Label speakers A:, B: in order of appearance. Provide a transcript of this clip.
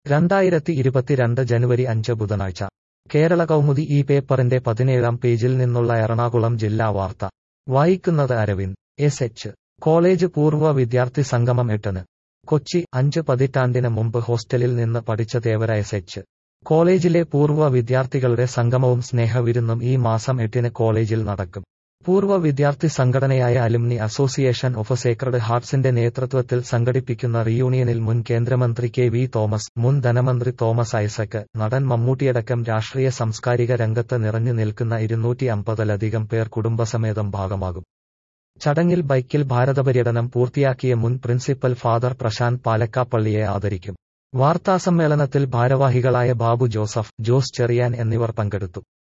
A: രണ്ടായിരത്തി ഇരുപത്തിരണ്ട് ജനുവരി അഞ്ച് ബുധനാഴ്ച കേരള കൗമുദി ഈ പേപ്പറിന്റെ പതിനേഴാം പേജിൽ നിന്നുള്ള എറണാകുളം ജില്ലാ വാർത്ത വായിക്കുന്നത് അരവിന്ദ് എസ് എച്ച് കോളേജ് പൂർവ്വ വിദ്യാർത്ഥി സംഗമം എട്ടിന് കൊച്ചി അഞ്ച് പതിറ്റാണ്ടിന് മുമ്പ് ഹോസ്റ്റലിൽ നിന്ന് പഠിച്ച തേവര എസ് എച്ച് കോളേജിലെ പൂർവ്വ വിദ്യാർത്ഥികളുടെ സംഗമവും സ്നേഹവിരുന്നും ഈ മാസം എട്ടിന് കോളേജിൽ നടക്കും പൂർവ്വ വിദ്യാർത്ഥി സംഘടനയായ അലുമിനി അസോസിയേഷൻ ഓഫ് സേക്രഡ് ഹാർട്സിന്റെ നേതൃത്വത്തിൽ സംഘടിപ്പിക്കുന്ന റിയൂണിയനിൽ മുൻ കേന്ദ്രമന്ത്രി കെ വി തോമസ് മുൻ ധനമന്ത്രി തോമസ് ഐസക് നടൻ മമ്മൂട്ടിയടക്കം രാഷ്ട്രീയ സാംസ്കാരിക രംഗത്ത് നിറഞ്ഞു നിൽക്കുന്ന ഇരുന്നൂറ്റി അമ്പതിലധികം പേർ കുടുംബസമേതം ഭാഗമാകും ചടങ്ങിൽ ബൈക്കിൽ ഭാരതപര്യടനം പൂർത്തിയാക്കിയ മുൻ പ്രിൻസിപ്പൽ ഫാദർ പ്രശാന്ത് പാലക്കാപ്പള്ളിയെ ആദരിക്കും വാർത്താസമ്മേളനത്തിൽ ഭാരവാഹികളായ ബാബു ജോസഫ് ജോസ് ചെറിയാൻ എന്നിവർ പങ്കെടുത്തു